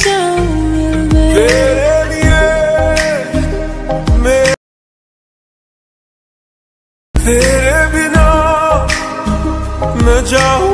जाऊं मिल गए तेरे लिए मैं तेरे बिना न जाऊं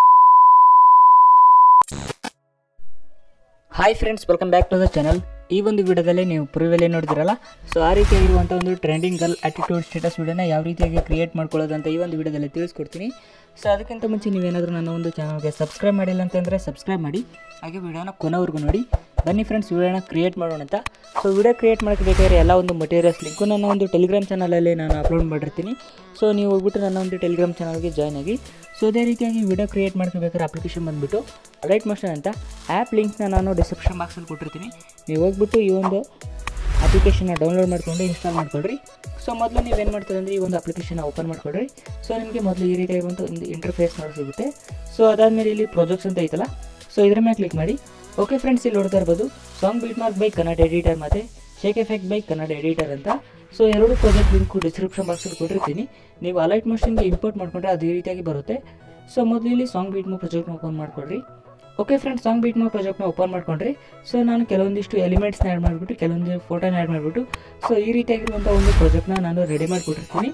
hi friends welcome back to the channel ಈ ಒಂದು ವಿಡಿಯೋದಲ್ಲಿ ನೀವು ಪ್ರಿವಿಯಲ್ಲಿ ನೋಡಿದಿರಲ್ಲ ಸೊ ಆ ರೀತಿಯಾಗಿರುವಂಥ ಒಂದು ಟ್ರೆಂಡಿಂಗ್ ಗರ್ಲ್ ಆಟಿಟ್ಯೂಡ್ ಸ್ಟೇಟಸ್ ವಿಡಿಯೋನ ಯಾವ ರೀತಿಯಾಗಿ ಕ್ರಿಯೇಟ್ ಮಾಡ್ಕೊಳ್ಳೋದಂತ ಈ ಒಂದು ವಿಡಿಯೋದಲ್ಲಿ ತಿಳಿಸ್ಕೊಡ್ತೀನಿ ಸೊ ಅದಕ್ಕಿಂತ ಮುಂಚೆ ನೀವೇನಾದರೂ ನನ್ನ ಒಂದು ಚಾನಲ್ಗೆ ಸಬ್ಸ್ಕ್ರೈಬ್ ಮಾಡಿಲ್ಲ ಅಂತಂದರೆ ಸಬ್ಸ್ಕ್ರೈಬ್ ಮಾಡಿ ಹಾಗೆ ವಿಡಿಯೋನ ಕೊನೆವರೆಗೂ ನೋಡಿ ಬನ್ನಿ ಫ್ರೆಂಡ್ಸ್ ವಿಡಿಯೋನ ಕ್ರಿಯೇಟ್ ಮಾಡೋಣ ಅಂತ ಸೊ ವಿಡಿಯೋ ಕ್ರಿಯೇಟ್ ಮಾಡೋಕ್ಕೆ ಬೇಕಾದ್ರೆ ಎಲ್ಲ ಒಂದು ಮಟೀರಿಯಲ್ಸ್ ಲಿಂಕು ನನ್ನ ಒಂದು ಟೆಲಿಗ್ರಾಮ್ ಚಾನಲಲ್ಲಿ ನಾನು ಅಪ್ಲೋಡ್ ಮಾಡಿರ್ತೀನಿ ಸೊ ನೀವು ಹೋಗ್ಬಿಟ್ಟು ನನ್ನ ಒಂದು ಟೆಲಿಗ್ರಾಮ್ ಚಾನಲ್ಗೆ ಜಾಯ್ನ್ ಆಗಿ ಸೊ ಅದೇ ರೀತಿಯಾಗಿ ವಿಡಿಯೋ ಕ್ರಿಯೇಟ್ ಮಾಡ್ಕೋಬೇಕಾದ್ರೆ ಅಪ್ಲಿಕೇಶನ್ ಬಂದುಬಿಟ್ಟು ರೈಟ್ ಮೋಷನ್ ಅಂತ ಆ್ಯಪ್ ಲಿಂಕ್ನ ನಾನು ಡಿಸ್ಕ್ರಿಪ್ಷನ್ ಬಾಕ್ಸಲ್ಲಿ ಕೊಟ್ಟಿರ್ತೀನಿ ನೀವು ಹೋಗ್ಬಿಟ್ಟು ಈ ಒಂದು ಅಪ್ಲಿಕೇಶನ್ನ ಡೌನ್ಲೋಡ್ ಮಾಡ್ಕೊಂಡು ಇನ್ಸ್ಟಾಲ್ ಮಾಡ್ಕೊಳ್ರಿ ಸೊ ಮೊದಲು ನೀವೇನು ಮಾಡ್ತೀರಿ ಅಂದರೆ ಈ ಒಂದು ಅಪ್ಲಿಕೇಶನ್ ಓಪನ್ ಮಾಡ್ಕೊಳ್ರಿ ಸೊ ನಿಮಗೆ ಮೊದಲು ಈ ರೀತಿಯಾಗಿರುವಂಥ ಒಂದು ಇಂಟರ್ಫೇಸ್ ನೋಡಿ ಸಿಗುತ್ತೆ ಸೊ ಅದಾದಮೇಲೆ ಇಲ್ಲಿ ಪ್ರಾಜೆಕ್ಟ್ಸ್ ಅಂತ ಐತಲ್ಲ ಸೊ ಇದ್ರ ಮೇಲೆ ಕ್ಲಿಕ್ ಮಾಡಿ ಓಕೆ ಫ್ರೆಂಡ್ಸ್ ಇಲ್ಲಿ ನೋಡ್ತಾ ಇರ್ಬೋದು song beat mark by Kannada editor ಮತ್ತು shake effect by Kannada editor ಅಂತ ಸೊ ಎರಡು ಪ್ರಾಜೆಕ್ಟ್ ಲಿಂಕು ಡಿಸ್ಕ್ರಿಪ್ಷನ್ ಬಾಕ್ಸಲ್ಲಿ ಕೊಟ್ಟಿರ್ತೀನಿ ನೀವು ಅಲೈಟ್ ಮೋಷನ್ಗೆ ಇಂಪೋರ್ಟ್ ಮಾಡ್ಕೊಂಡ್ರೆ ಅದೇ ರೀತಿಯಾಗಿ ಬರುತ್ತೆ ಸೊ ಮೊದಲು ಇಲ್ಲಿ ಸಾಂಗ್ ಬೀಟ್ ಮೋ ಪ್ರಾಜೆಕ್ಟ್ನ ಓಪನ್ ಮಾಡ್ಕೊಳ್ರಿ ಓಕೆ ಫ್ರೆಂಡ್ಸ್ ಸಾಂಗ್ ಬೀಟ್ ಮೋ ಪ್ರಾಜೆಕ್ಟ್ನ ಓಪನ್ ಮಾಡ್ಕೊಂಡ್ರಿ ಸೊ ನಾನು ಕೆಲವೊಂದಿಷ್ಟು ಎಲಿಮೆಂಟ್ಸ್ನ ಆ್ಯಡ್ ಮಾಡಿಬಿಟ್ಟು ಕೆಲವೊಂದು ಫೋಟೋನ ಆ್ಯಡ್ ಮಾಡಿಬಿಟ್ಟು ಸೊ ಈ ರೀತಿಯಾಗಿರುವಂಥ ಒಂದು ಪ್ರಾಜೆಕ್ಟ್ನ ನಾನು ರೆಡಿ ಮಾಡಿಕೊಟ್ಟಿರ್ತೀನಿ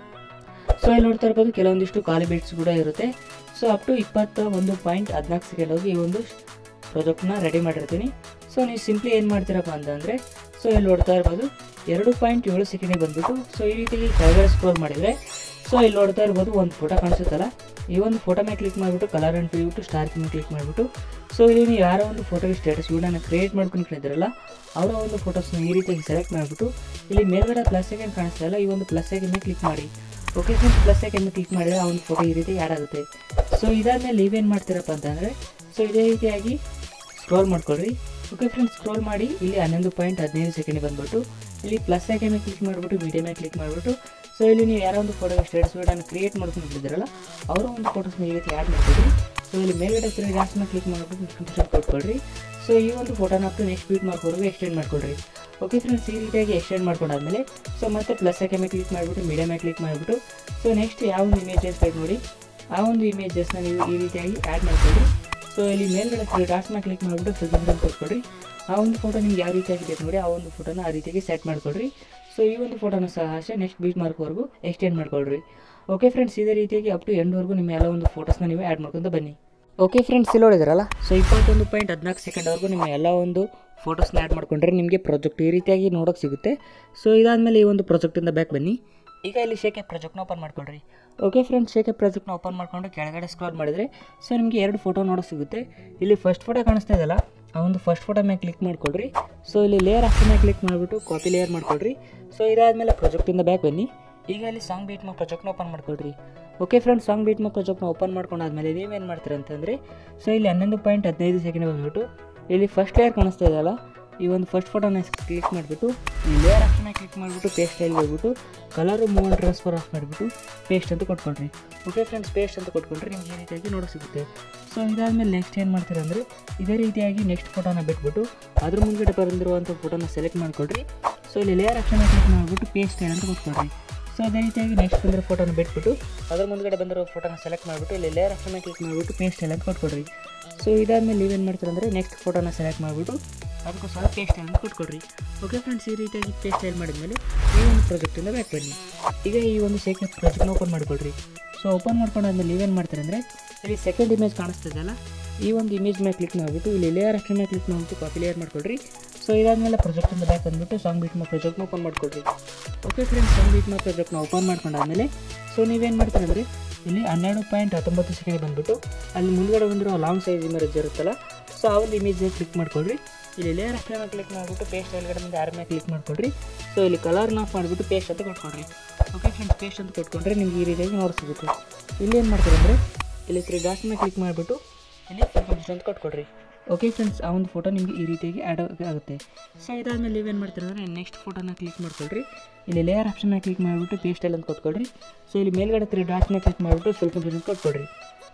ಸೊ ಇಲ್ಲಿ ನೋಡ್ತಾ ಇರ್ಬೋದು ಕೆಲವೊಂದಿಷ್ಟು ಖಾಲಿ ಬಿಟ್ಸ್ ಕೂಡ ಇರುತ್ತೆ ಸೊ ಅಪ್ ಟು ಇಪ್ಪತ್ತ ಒಂದು ಪಾಯಿಂಟ್ ಹದಿನಾಲ್ಕು ಸೆಕೆಂಡ್ ಹೋಗಿ ಈ ಒಂದು ಪ್ರಾಜೆಕ್ಟ್ನ ರೆಡಿ ಮಾಡಿರ್ತೀನಿ ಸೊ ನೀವು ಸಿಂಪ್ಲಿ ಏನು ಮಾಡ್ತೀರಪ್ಪ ಅಂತಂದರೆ ಸೊ ಇಲ್ಲಿ ನೋಡ್ತಾ ಇರ್ಬೋದು ಎರಡು ಪಾಯಿಂಟ್ ಏಳು ಸೆಕೆಂಡಿಗೆ ಬಂದ್ಬಿಟ್ಟು ಸೊ ಈ ರೀತಿಯಾಗಿ ಕೆಳಗಡೆ ಸ್ಕ್ರೋಲ್ ಮಾಡಿದರೆ ಸೊ ಇಲ್ಲಿ ನೋಡ್ತಾ ಇರ್ಬೋದು ಒಂದು ಫೋಟೋ ಕಾಣಿಸುತ್ತಲ್ಲ ಈ ಒಂದು ಫೋಟೋ ಮೇಲೆ ಕ್ಲಿಕ್ ಮಾಡಿಬಿಟ್ಟು ಕಲರ್ ಆ್ಯಂಡ್ ಬಿಟ್ಟು ಸ್ಟಾರ್ ಮೇಲೆ ಕ್ಲಿಕ್ ಮಾಡಿಬಿಟ್ಟು ಸೊ ಇಲ್ಲಿ ನೀವು ಯಾರೋ ಒಂದು ಫೋಟೋಗೆ ಸ್ಟೇಟಸ್ ವಿಡಿಯೋನ ಕ್ರಿಯೇಟ್ ಮಾಡ್ಕೊಂಡಿದ್ದೀರಲ್ಲ ಅವರ ಒಂದು ಫೋಟೋಸ್ನ ಈ ರೀತಿಯಾಗಿ ಸೆಲೆಕ್ಟ್ ಮಾಡಿಬಿಟ್ಟು ಇಲ್ಲಿ ಮೇಲ್ಗಡೆ ಪ್ಲಸ್ ಸೆಕೆಂಡ್ ಕಾಣಿಸ್ತಾ ಇಲ್ಲ ಈ ಒಂದು ಪ್ಲಸ್ ಸೆಕೆಂಡ್ ಮೇಲೆ ಕ್ಲಿಕ್ ಮಾಡಿ okay friends plus second click ಮಾಡಿದ್ರೆ ಆ ಒಂದು ಫೋಟೋ ಈ ರೀತಿ ಆ್ಯಡ್ ಆಗುತ್ತೆ ಸೊ ಇದಾದ್ಮೇಲೆ ನೀವೇನು ಮಾಡ್ತೀರಪ್ಪ ಅಂತಂದರೆ ಸೊ ಇದೇ ರೀತಿಯಾಗಿ ಸ್ಕ್ರೋಲ್ ಮಾಡ್ಕೊಳ್ರಿ ಓಕೆ ಫ್ರೆಂಡ್ಸ್ ಸ್ಕ್ರೋಲ್ ಮಾಡಿ ಇಲ್ಲಿ ಹನ್ನೊಂದು ಪಾಯಿಂಟ್ ಹದಿನೈದು ಸೆಕೆಂಡ್ ಬಂದ್ಬಿಟ್ಟು ಇಲ್ಲಿ ಪ್ಲಸ್ ಸೆಕೆಂಡ್ ಮೇಲೆ ಕ್ಲಿಕ್ ಮಾಡಿಬಿಟ್ಟು ಮೀಡಿಯಾ ಮೇಲೆ ಕ್ಲಿಕ್ ಮಾಡಿಬಿಟ್ಟು ಸೊ ಇಲ್ಲಿ ನೀವು ಯಾರೋ ಒಂದು ಫೋಟೋ ಸ್ಟೇಟಸ್ ವಿಡಿಯೋನ ಕ್ರಿಯೇಟ್ ಮಾಡ್ಕೊಂಡಿದ್ದೀರಲ್ಲ ಅವರ ಒಂದು ಫೋಟೋಸ್ನ ಈ ರೀತಿ ಆ್ಯಡ್ ಮಾಡ್ಕೊಳ್ರಿ ಸೊ ಇಲ್ಲಿ ಮೇಲ್ಗಡೆ ತ್ರೀ ಡಾಟ್ಸ್ನ ಕ್ಲಿಕ್ ಮಾಡಿಬಿಟ್ಟು ಸ್ಕ್ರೀನ್ಶಾಟ್ ಕೊಟ್ಕೊಳ್ರಿ ಸೊ ಈ ಒಂದು ಫೋಟೋನ ಅಪ್ ನೆಕ್ಸ್ಟ್ ಬೀಟ್ ಮಾಡ್ಕೊಡ್ಬೇಕು ಎಕ್ಸ್ಟೆಂಡ್ ಮಾಡ್ಕೊಳ್ರಿ ಓಕೆ ಫ್ರೆಂಡ್ಸ್ ಈ ರೀತಿಯಾಗಿ ಎಕ್ಸ್ಟೆಂಡ್ ಮಾಡ್ಕೊಂಡಾದ್ಮೇಲೆ ಸೊ ಮತ್ತೆ ಪ್ಲಸ್ ಸೆಕೆಂಡ್ ಮೇಲೆ ಕ್ಲಿಕ್ ಮಾಡಿಬಿಟ್ಟು ಮೀಡಿಯಾ ಮೇಲೆ ಕ್ಲಿಕ್ ಮಾಡಿಬಿಟ್ಟು ಸೊ ನೆಕ್ಸ್ಟ್ ಯಾವ ಒಂದು ಇಮೇಜಸ್ ಬೇಕು ನೋಡಿ ಆ ಒಂದು ಇಮೇಜಸ್ನ ನೀವು ಈ ರೀತಿಯಾಗಿ ಆ್ಯಡ್ ಮಾಡ್ಕೊಳ್ರಿ ಸೊ ಇಲ್ಲಿ ಮೇಲ್ಗಡೆ ತ್ರೀ ಡಾಟ್ಸ್ನ ಕ್ಲಿಕ್ ಮಾಡಿಬಿಟ್ಟು ಫಿಲ್ಟರ್ ಕೊಟ್ಕೊಡ್ರಿ ಆ ಒಂದು ಫೋಟೋ ನಿಮ್ಗೆ ಯಾವ ರೀತಿಯಾಗಿ ಬೇಕು ನೋಡಿ ಆ ಒಂದು ಫೋಟೋನ ಆ ರೀತಿಯಾಗಿ ಸೆಟ್ ಮಾಡ್ಕೊಳ್ರಿ ಸೊ ಈ ಒಂದು ಫೋಟೋನ ಸಹ ಅಷ್ಟೇ ನೆಕ್ಸ್ಟ್ ಬೀಟ್ ಮಾರ್ಕ್ವರೆಗೂ ಎಕ್ಸ್ಟೆಂಡ್ ಮಾಡ್ಕೊಳ್ರಿ ಓಕೆ ಫ್ರೆಂಡ್ಸ್ ಇದೇ ರೀತಿಯಾಗಿ ಅಪ್ ಟು ಎಂಡ್ವರೆಗೂ ನಿಮ್ಮ ಎಲ್ಲ ಒಂದು ಫೋಟೋಸ್ನ ನೀವು ಆ್ಯಡ್ ಮಾಡ್ಕೊಂತ ಬನ್ನಿ ಓಕೆ ಫ್ರೆಂಡ್ಸ್ ಇಲ್ಲಿ ನೋಡಿದ್ರಲ್ಲ ಸೊ ಇಪ್ಪತ್ತೊಂದು ಪಾಯಿಂಟ್ ಹದಿನಾಲ್ಕು ಸೆಕೆಂಡ್ವರೆಗೂ ನಿಮ್ಮ ಎಲ್ಲ ಒಂದು ಫೋಟೋಸ್ನ ಆ್ಯಡ್ ಮಾಡ್ಕೊಂಡ್ರೆ ನಿಮಗೆ ಪ್ರಾಜೆಕ್ಟ್ ಈ ರೀತಿಯಾಗಿ ನೋಡೋಕೆ ಸಿಗುತ್ತೆ ಸೊ ಇದಾದಮೇಲೆ ಈ ಒಂದು ಪ್ರಾಜೆಕ್ಟಿಂದ ಬ್ಯಾಕ್ ಬನ್ನಿ ಈಗ ಇಲ್ಲಿ ಶೇಕೆ ಪ್ರಾಜೆಕ್ಟ್ನ ಓಪನ್ ಮಾಡ್ಕೊಳ್ರಿ ಓಕೆ ಫ್ರೆಂಡ್ಸ್ ಶೇಕೆ ಪ್ರಾಜೆಕ್ಟ್ನ ಓಪನ್ ಮಾಡ್ಕೊಂಡು ಕೆಳಗಡೆ ಸ್ಕ್ರಾಲ್ ಮಾಡಿದರೆ ಸೊ ನಿಮಗೆ ಎರಡು ಫೋಟೋ ನೋಡೋಕೆ ಸಿಗುತ್ತೆ ಇಲ್ಲಿ ಫಸ್ಟ್ ಫೋಟೋ ಕಾಣಿಸ್ತಾ ಇದೆಯಲ್ಲ ಆ ಒಂದು ಫಸ್ಟ್ ಫೋಟೋ ಮೇಲೆ ಕ್ಲಿಕ್ ಮಾಡ್ಕೊಳ್ರಿ ಸೊ ಇಲ್ಲಿ ಲೇಯರ್ ಆಪ್ಷನ್ ಮೇಲೆ ಕ್ಲಿಕ್ ಮಾಡಿಬಿಟ್ಟು ಕಾಪಿ ಲೇಯರ್ ಮಾಡ್ಕೊಳ್ರಿ ಸೊ ಇದಾದಮೇಲೆ ಪ್ರಾಜೆಕ್ಟಿಂದ ಬ್ಯಾಕ್ ಬನ್ನಿ ಈಗ ಇಲ್ಲಿ ಸಾಂಗ್ ಬೀಟ್ ಮೋ ಪ್ರಾಜೆಕ್ಟ್ನ ಓಪನ್ ಮಾಡ್ಕೊಳ್ರಿ ಓಕೆ ಫ್ರೆಂಡ್ಸ್ ಸಾಂಗ್ ಬೀಟ್ ಮೋ ಪ್ರಾಜೆಕ್ಟ್ನ ಓಪನ್ ಮಾಡ್ಕೊಂಡಾದ್ಮೇಲೆ ನೀವೇನು ಮಾಡ್ತೀರ ಅಂತಂದರೆ ಸೊ ಇಲ್ಲಿ ಹನ್ನೊಂದು ಪಾಯಿಂಟ್ ಹದಿನೈದು ಸೆಕೆಂಡ್ ಬಂದ್ಬಿಟ್ಟು ಇಲ್ಲಿ ಫಸ್ಟ್ ಲೇಯರ್ ಕಾಣಿಸ್ತಾ ಇದೆಯಲ್ಲ ಈ ಒಂದು ಫಸ್ಟ್ ಫೋಟೋನ ಕ್ಲಿಕ್ ಮಾಡಿಬಿಟ್ಟು ಈ ಲೇಯರ್ ಆಪ್ಷನ್ ಕ್ಲಿಕ್ ಮಾಡಿಬಿಟ್ಟು ಪೇಸ್ಟ್ ಸ್ಟೈಲ್ ಹೋಗ್ಬಿಟ್ಟು colour move and transfer off ಮಾಡಿಬಿಟ್ಟು ಪೇಸ್ಟ್ ಅಂತ ಕೊಟ್ಕೊಳ್ರಿ ಓಕೆ ಫ್ರೆಂಡ್ಸ್ ಪೇಸ್ಟ್ ಅಂತ ಕೊಟ್ಕೊಂಡ್ರೆ ನಿಮ್ಗೆ ಈ ರೀತಿಯಾಗಿ ನೋಡೋ ಸಿಗುತ್ತೆ ಸೊ ಇದಾದಮೇಲೆ ನೆಕ್ಸ್ಟ್ ಏನು ಮಾಡ್ತೀರ ಅಂದರೆ ಇದೇ ರೀತಿಯಾಗಿ ನೆಕ್ಸ್ಟ್ ಫೋಟೋನ ಬಿಟ್ಬಿಟ್ಟು ಅದ್ರ ಮುಂದ್ಗಡೆ ಬಂದಿರುವಂಥ ಫೋಟೋನ ಸೆಲೆಕ್ಟ್ ಮಾಡ್ಕೊಳ್ರಿ ಸೊ ಇಲ್ಲಿ ಲೇಯರ್ ಆಪ್ಷನ್ ಕ್ಲಿಕ್ ಮಾಡಿಬಿಟ್ಟು ಪೇಸ್ಟ್ ಸ್ಟೈಲ್ ಅಂತ ಕೊಟ್ಕೊಳ್ರಿ ಸೊ ಅದೇ ರೀತಿಯಾಗಿ ನೆಕ್ಸ್ಟ್ ಬಂದಿರೋ ಫೋಟೋನ ಬಿಟ್ಬಿಟ್ಟು ಅದ್ರ ಮುಂದ್ಗಡೆ ಬಂದಿರೋ ಫೋಟೋನ ಸೆಲೆಕ್ಟ್ ಮಾಡಿಬಿಟ್ಟು ಇಲ್ಲಿ ಲೇಯರ್ ಆಪ್ಷನ್ ಕ್ಲಿಕ್ ಮಾಡಿಬಿಟ್ಟು ಪೇಸ್ಟ್ ಸ್ಟೈಲ್ ಅಂತ ಕೊಟ್ಕೊಳ್ರಿ ಸೊ ಇದಾದಮೇಲೆ ನೀವೇನು ಮಾಡ್ತೀರ ಅಂದರೆ ನೆಕ್ಸ್ಟ್ ಫೋಟೋನ ಸೆಲೆಕ್ಟ್ ಮಾಡಿಬಿಟ್ಟು ಅದಕ್ಕೋಸ್ಕರ ಪೇಸ್ಟ್ ಸ್ಟೈಲ್ ಅಂತ ಕೊಟ್ಕೊಡ್ರಿ ಓಕೆ ಫ್ರೆಂಡ್ಸ್ ಈ ರೀತಿಯಾಗಿ ಪೇಸ್ಟ್ ಸ್ಟೈಲ್ ಮಾಡಿದ್ಮೇಲೆ ಈ ಒಂದು ಪ್ರಾಜೆಕ್ಟಿಂದ ಬ್ಯಾಕ್ ಬನ್ನಿ ಈಗ ಈ ಒಂದು ಶೇಕ್ ಪ್ರಾಜೆಕ್ಟ್ನ ಓಪನ್ ಮಾಡ್ಕೊಳ್ರಿ ಸೊ ಓಪನ್ ಮಾಡ್ಕೊಂಡಾದ್ಮೇಲೆ ನೀವೇನು ಮಾಡ್ತಾರೆ ಅಂದರೆ ಇಲ್ಲಿ ಸೆಕೆಂಡ್ ಇಮೇಜ್ ಕಾಣಿಸ್ತದಲ್ಲ ಈ ಒಂದು ಇಮೇಜ್ ಮೇಲೆ ಕ್ಲಿಕ್ ಮಾಡಿಬಿಟ್ಟು ಇಲ್ಲಿ ಲೇಯರ್ ಆಪ್ಷನ್ ಮೇಲೆ ಕ್ಲಿಕ್ ಮಾಡಿಬಿಟ್ಟು ಕಾಪಿ ಲೇಯರ್ ಮಾಡ್ಕೊಳ್ರಿ ಸೊ ಇದಾದಮೇಲೆ ಪ್ರಾಜೆಕ್ಟಿಂದ ಬ್ಯಾಕ್ ಬಂದುಬಿಟ್ಟು ಸಾಂಗ್ ಬೀಟ್ ಮಾ ಪ್ರಾಜೆಕ್ಟ್ನ ಓಪನ್ ಮಾಡ್ಕೊಳ್ರಿ ಓಕೆ ಫ್ರೆಂಡ್ಸ್ ಸಾಂಗ್ ಬೀಟ್ ಮಾ ಪ್ರಾಜೆಕ್ಟ್ನ ಓಪನ್ ಮಾಡ್ಕೊಂಡಾದ್ಮೇಲೆ ಸೊ ನೀವೇನು ಮಾಡ್ತೀರ ಅಂದರೆ ಇಲ್ಲಿ ಹನ್ನೆರಡು ಪಾಯಿಂಟ್ ಹತ್ತೊಂಬತ್ತು ಸೆಕೆಂಡ್ ಬಂದುಬಿಟ್ಟು ಅಲ್ಲಿ ಮುಂದ್ಗಡೆ ಬಂದಿರೋ ಲಾಂಗ್ ಸೈಜ್ ಇಮೇಜ್ ಇರುತ್ತಲ್ಲ ಸೊ ಆ ಒಂದು ಇಮೇಜ್ ಕ್ಲಿಕ್ ಮಾಡ್ಕೊಳ್ರಿ ಇಲ್ಲಿ ಲೇಯರ್ ಆಪ್ಷನ್ ಕ್ಲಿಕ್ ಮಾಡಿಬಿಟ್ಟು ಪೇಸ್ಟ್ ಒಳಗಡೆ ಮುಂದೆ ಆರ್ ಮೇಲೆ ಕ್ಲಿಕ್ ಮಾಡ್ಕೊಳ್ರಿ ಸೊ ಇಲ್ಲಿ ಕಲರ್ನ ಆಫ್ ಮಾಡಿಬಿಟ್ಟು ಪೇಸ್ಟ್ ಅಂತ ಕೊಟ್ಕೊಳ್ರಿ ಓಕೆ ಫ್ರೆಂಡ್ಸ್ ಪೇಸ್ಟ್ ಅಂತ ಕೊಟ್ಕೊಂಡ್ರೆ ನಿಮ್ಗೆ ಈ ರೀತಿಯಾಗಿ ನೋಡಿ ಸಿಗುತ್ತೆ ಇಲ್ಲಿ ಏನು ಮಾಡ್ತಾರೆ ಅಂದರೆ ಇಲ್ಲಿ ತ್ರೀ ಡಾಟ್ಸ್ ಮೇಲೆ ಕ್ಲಿಕ್ ಮಾಡಿಬಿಟ್ಟು ಇಲ್ಲಿ ಫೋಟೋಸ್ ಅಂತ ಕೊಟ್ಕೊಡ್ರಿ ಓಕೆ ಫ್ರೆಂಡ್ಸ್ ಆ ಒಂದು ಫೋಟೋ ನಿಮಗೆ ಈ ರೀತಿಯಾಗಿ ಆ್ಯಡ್ ಆಗುತ್ತೆ ಸೊ ಇದಾದಮೇಲೆ ನೀವೇನು ಮಾಡ್ತೀರಾ ಅಂದರೆ ನೆಕ್ಸ್ಟ್ ಫೋಟೋನ ಕ್ಲಿಕ್ ಮಾಡ್ಕೊಳ್ರಿ ಇಲ್ಲಿ ಲೇಯರ್ ಆಪ್ಷನ್ ಮೇಲೆ ಕ್ಲಿಕ್ ಮಾಡಿಬಿಟ್ಟು ಪೇಸ್ಟ್ ಎಲ್ಲ ಅಂತ ಕೊಟ್ಕೊಳ್ರಿ ಸೊ ಇಲ್ಲಿ ಮೇಲ್ಗಡೆ ತ್ರೀ ಡಾಟ್ಸ್ ಮೇಲೆ ಕ್ಲಿಕ್ ಮಾಡಿಬಿಟ್ಟು ಫಿಲ್ಟರ್ ಅಂತ ಕೊಟ್ಕೊಳ್ರಿ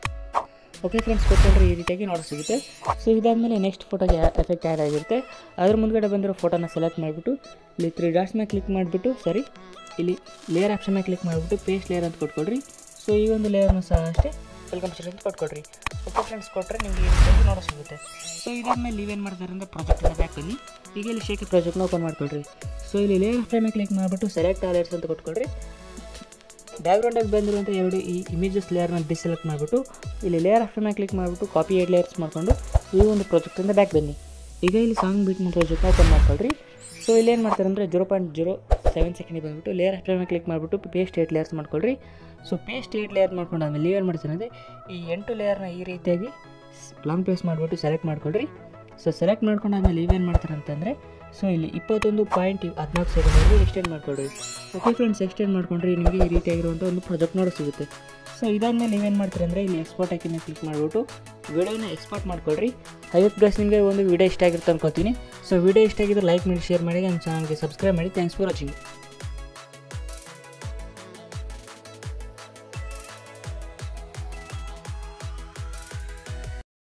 ಓಕೆ ಫ್ರೆಂಡ್ಸ್ ಕೊಟ್ಕೊಂಡ್ರೆ ಈ ರೀತಿಯಾಗಿ ನೋಡೋ ಸಿಗುತ್ತೆ ಸೊ ಇದಾದಮೇಲೆ ನೆಕ್ಸ್ಟ್ ಫೋಟೋಗೆ ಎಫೆಕ್ಟ್ ಆ್ಯಡ್ ಆಗಿರುತ್ತೆ ಅದ್ರ ಮುಂದ್ಗಡೆ ಬಂದಿರೋ ಫೋಟೋನ ಸೆಲೆಕ್ಟ್ ಮಾಡಿಬಿಟ್ಟು ಇಲ್ಲಿ ತ್ರೀ ಡಾಟ್ಸ್ ಮೇಲೆ ಕ್ಲಿಕ್ ಮಾಡಿಬಿಟ್ಟು ಸರಿ ಇಲ್ಲಿ ಲೇಯರ್ ಆಪ್ಷನ್ ಮೇಲೆ ಕ್ಲಿಕ್ ಮಾಡಿಬಿಟ್ಟು ಪೇಸ್ಟ್ ಲೇಯರ್ ಅಂತ ಕೊಟ್ಕೊಳ್ರಿ ಸೊ ಈ ಒಂದು ಲೇಯರ್ನ ಸಹ ಅಷ್ಟೇ ವೆಲ್ಕಮ್ ಅಂತ ಕೊಟ್ಕೊಡ್ರಿ ಓಕೆ ಫ್ರೆಂಡ್ಸ್ ಕೊಟ್ಟರೆ ನಿಮಗೆ ಈ ರೀತಿಯಾಗಿ ನೋಡೋ ಸಿಗುತ್ತೆ ಸೊ ಇದಾದ್ಮೇಲೆ ನೀವೇನು ಮಾಡ್ತಾರೆ ಅಂದರೆ ಪ್ರಾಜೆಕ್ಟಿನ ಬ್ಯಾಕ್ ಬನ್ನಿ ಈಗ ಇಲ್ಲಿ ಶೇಖಿ ಪ್ರಾಜೆಕ್ಟ್ನ ಓಪನ್ ಮಾಡ್ಕೊಳ್ರಿ ಸೊ ಇಲ್ಲಿ ಲೇಯರ್ ಫ್ರೇಮೆ ಕ್ಲಿಕ್ ಮಾಡಿಬಿಟ್ಟು ಸೆಲೆಕ್ಟ್ ಆಲರ್ಸ್ ಅಂತ ಕೊಟ್ಕೊಳ್ರಿ ಬ್ಯಾಕ್ಗ್ರೌಂಡಾಗಿ ಬಂದಿರುವಂಥ ಎರಡು ಈ ಇಮೇಜಸ್ ಲೇಯರ್ನ ಡಿಸೆಲೆಕ್ಟ್ ಮಾಡಿಬಿಟ್ಟು ಇಲ್ಲಿ ಲೇಯರ್ ಆಫ್ ಮೇಲೆ ಕ್ಲಿಕ್ ಮಾಡಿಬಿಟ್ಟು ಕಾಪಿ ಏಡ್ ಲೇಯರ್ಸ್ ಮಾಡಿಕೊಂಡು ಈ ಒಂದು ಪ್ರಾಜೆಕ್ಟಿಂದ ಬ್ಯಾಕ್ ಬನ್ನಿ ಈಗ ಇಲ್ಲಿ ಸಾಂಗ್ ಬೀಟ್ ಮಾಡೋ ಪ್ರಾಜೆಕ್ಟ್ನ ಓಪನ್ ಮಾಡ್ಕೊಳ್ರಿ ಸೊ ಇಲ್ಲಿ ಏನು ಮಾಡ್ತಾರೆ ಅಂದರೆ ಜೀರೋ ಪಾಯಿಂಟ್ ಜೀರೋ ಸೆವೆನ್ ಸೆಕೆಂಡಿಗೆ ಬಂದುಬಿಟ್ಟು ಲೇಯರ್ ಆಫ್ ಮೇಲೆ ಕ್ಲಿಕ್ ಮಾಡಿಬಿಟ್ಟು ಪೇಸ್ಟ್ ಏಟ್ ಲೇಯರ್ಸ್ ಮಾಡ್ಕೊಳ್ರಿ ಸೊ ಪೇಸ್ಟ್ ಏಟ್ ಲೇಯರ್ ಮಾಡ್ಕೊಂಡು ಆಮೇಲೆ ನೀವೇನು ಮಾಡ್ತಾರೆ ಅಂದರೆ ಈ ಎಂಟು ಲೇಯರ್ನ ಈ ರೀತಿಯಾಗಿ ಲಾಂಗ್ ಪ್ಲೇಸ್ ಮಾಡಿಬಿಟ್ಟು ಸೆಲೆಕ್ಟ್ ಮಾಡ್ಕೊಳ್ರಿ ಸೊ ಸೆಲೆಕ್ಟ್ ಮಾಡ್ಕೊಂಡು ಆಮೇಲೆ ನೀವೇನು ಮಾಡ್ತಾರೆ ಅಂತಂದರೆ ಸೊ ಇಲ್ಲಿ ಇಪ್ಪತ್ತೊಂದು ಪಾಯಿಂಟ್ ಹದಿನಾಲ್ಕು ಸೆಕೆಂಡಲ್ಲಿ ಎಕ್ಸ್ಟೆಂಡ್ ಮಾಡ್ಕೊಳ್ರಿ ಓಕೆ ಫ್ರೆಂಡ್ಸ್ ಎಕ್ಸ್ಟೆಂಡ್ ಮಾಡ್ಕೊಂಡ್ರೆ ನಿಮಗೆ ಈ ರೀತಿಯಾಗಿರುವಂಥ ಒಂದು ಪ್ರಾಜೆಕ್ಟ್ ನೋಡೋ ಸಿಗುತ್ತೆ ಸೊ ಇದಾದ್ಮೇಲೆ ನೀವೇನು ಮಾಡ್ತೀರಿ ಅಂದರೆ ಇಲ್ಲಿ ಎಕ್ಸ್ಪೋರ್ಟ್ ಹಾಕಿನ ಕ್ಲಿಕ್ ಮಾಡಿಬಿಟ್ಟು ವಿಡಿಯೋನ ಎಕ್ಸ್ಪೋರ್ಟ್ ಮಾಡ್ಕೊಳ್ರಿ ಐವತ್ತು ಪ್ಲಸ್ ನಿಮಗೆ ಒಂದು ವಿಡಿಯೋ ಇಷ್ಟ ಆಗಿರುತ್ತೆ ಅನ್ಕೋತೀನಿ ಸೊ ವಿಡಿಯೋ ಇಷ್ಟ ಆಗಿದ್ರೆ ಲೈಕ್ ಮಾಡಿ ಶೇರ್ ಮಾಡಿ ನಮ್ಮ ಚಾನಲ್ಗೆ ಸಬ್ಸ್ಕ್ರೈಬ್ ಮಾಡಿ ಥ್ಯಾಂಕ್ಸ್ ಫಾರ್ ವಾಚಿಂಗ್